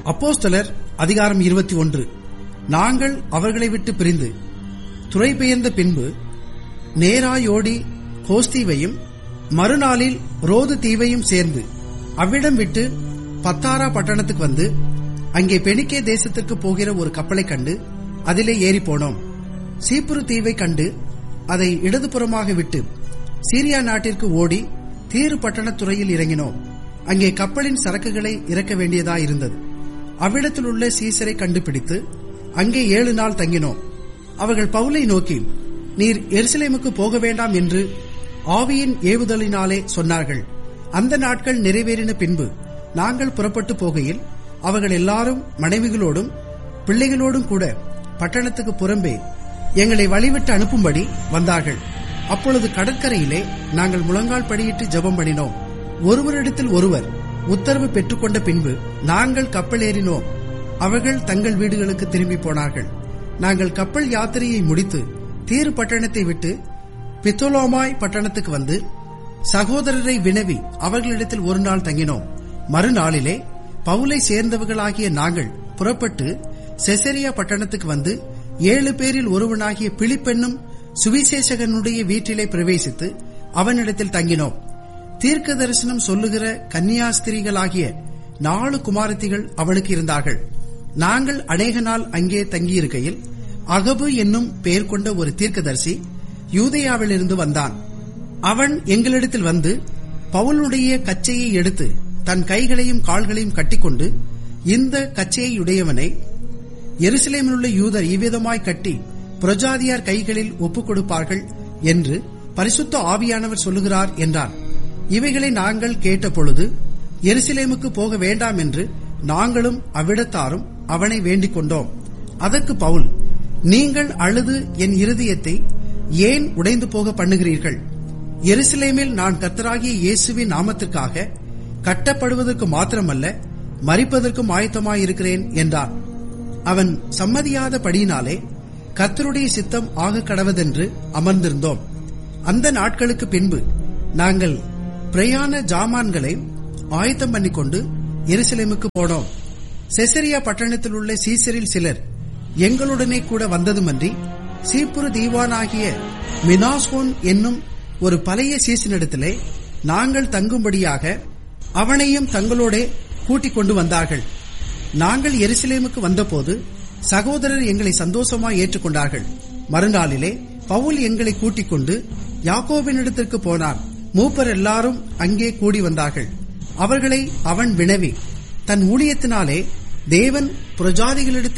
அப்போஸ்தலர் அதிகாரம் இருபத்தி ஒன்று நாங்கள் அவர்களை விட்டு பிரிந்து துறைபெயர்ந்த பின்பு நேராயோடி கோஸ்தீவையும் மறுநாளில் ரோது தீவையும் சேர்ந்து அவ்விடம் விட்டு பத்தாரா பட்டணத்துக்கு வந்து அங்கே பெனிக்கே தேசத்திற்கு போகிற ஒரு கப்பலை கண்டு அதிலே ஏறி போனோம் சீப்புரு தீவை கண்டு அதை இடதுபுறமாக விட்டு சீரியா நாட்டிற்கு ஓடி தீரு பட்டணத்துறையில் இறங்கினோம் அங்கே கப்பலின் சரக்குகளை இறக்க வேண்டியதாயிருந்தது அவ்விடத்தில் உள்ள சீசரை கண்டுபிடித்து அங்கே ஏழு நாள் தங்கினோம் அவர்கள் பவுலை நோக்கி நீர் எருசலேமுக்கு போக வேண்டாம் என்று ஆவியின் ஏவுதலினாலே சொன்னார்கள் அந்த நாட்கள் நிறைவேறின பின்பு நாங்கள் புறப்பட்டு போகையில் அவர்கள் எல்லாரும் மனைவிகளோடும் பிள்ளைகளோடும் கூட பட்டணத்துக்கு புறம்பே எங்களை வழிவிட்டு அனுப்பும்படி வந்தார்கள் அப்பொழுது கடற்கரையிலே நாங்கள் முழங்கால் படியிட்டு ஜெபம் பண்ணினோம் ஒருவரிடத்தில் ஒருவர் உத்தரவு பெற்றுக்கொண்ட பின்பு நாங்கள் கப்பல் ஏறினோம் அவர்கள் தங்கள் வீடுகளுக்கு திரும்பி போனார்கள் நாங்கள் கப்பல் யாத்திரையை முடித்து தீரு பட்டணத்தை விட்டு பித்தோலோமாய் பட்டணத்துக்கு வந்து சகோதரரை வினவி அவர்களிடத்தில் ஒரு நாள் தங்கினோம் மறுநாளிலே பவுலை சேர்ந்தவர்களாகிய நாங்கள் புறப்பட்டு செசரியா பட்டணத்துக்கு வந்து ஏழு பேரில் ஒருவனாகிய பிலிப்பெண்ணும் சுவிசேஷகனுடைய வீட்டிலே பிரவேசித்து அவனிடத்தில் தங்கினோம் தீர்க்க தரிசனம் சொல்லுகிற கன்னியாஸ்திரிகளாகிய நாலு குமாரத்திகள் அவளுக்கு இருந்தார்கள் நாங்கள் அநேக நாள் அங்கே தங்கியிருக்கையில் அகபு என்னும் பெயர் கொண்ட ஒரு தீர்க்கதரிசி யூதேயாவிலிருந்து வந்தான் அவன் எங்களிடத்தில் வந்து பவுலுடைய கச்சையை எடுத்து தன் கைகளையும் கால்களையும் கட்டிக்கொண்டு இந்த கச்சையை உடையவனை எருசலேமிலுள்ள யூதர் இவ்விதமாய் கட்டி புரஜாதியார் கைகளில் ஒப்புக் கொடுப்பார்கள் என்று பரிசுத்த ஆவியானவர் சொல்லுகிறார் என்றான் இவைகளை நாங்கள் கேட்டபொழுது எருசலேமுக்கு போக வேண்டாம் என்று நாங்களும் அவ்விடத்தாரும் அவனை வேண்டிக் கொண்டோம் அதற்கு பவுல் நீங்கள் அழுது என் இருதயத்தை ஏன் உடைந்து போக பண்ணுகிறீர்கள் எருசலேமில் நான் கர்த்தராகிய இயேசுவின் நாமத்திற்காக கட்டப்படுவதற்கு மாத்திரமல்ல மறிப்பதற்கும் ஆயத்தமாயிருக்கிறேன் என்றான் அவன் சம்மதியாதபடியினாலே கர்த்தருடைய சித்தம் ஆக கடவதென்று அமர்ந்திருந்தோம் அந்த நாட்களுக்கு பின்பு நாங்கள் பிரயாண ஜாமான்களை ஆயத்தம் பண்ணிக்கொண்டு எருசலேமுக்கு போனோம் செசரியா பட்டணத்தில் உள்ள சீசரில் சிலர் எங்களுடனே கூட வந்ததுமன்றி சீப்புரு தீவானாகிய மினாசோன் என்னும் ஒரு பழைய சீசனிடத்திலே நாங்கள் தங்கும்படியாக அவனையும் தங்களோட கூட்டிக் கொண்டு வந்தார்கள் நாங்கள் எருசலேமுக்கு வந்தபோது சகோதரர் எங்களை சந்தோஷமாய் ஏற்றுக்கொண்டார்கள் மறுநாளிலே பவுல் எங்களை கூட்டிக் கொண்டு யாக்கோபினிடத்திற்கு போனான் மூப்பர் எல்லாரும் அங்கே கூடி வந்தார்கள் அவர்களை அவன் வினவி தன் ஊழியத்தினாலே தேவன் புரஜாதிகளிடத்தில்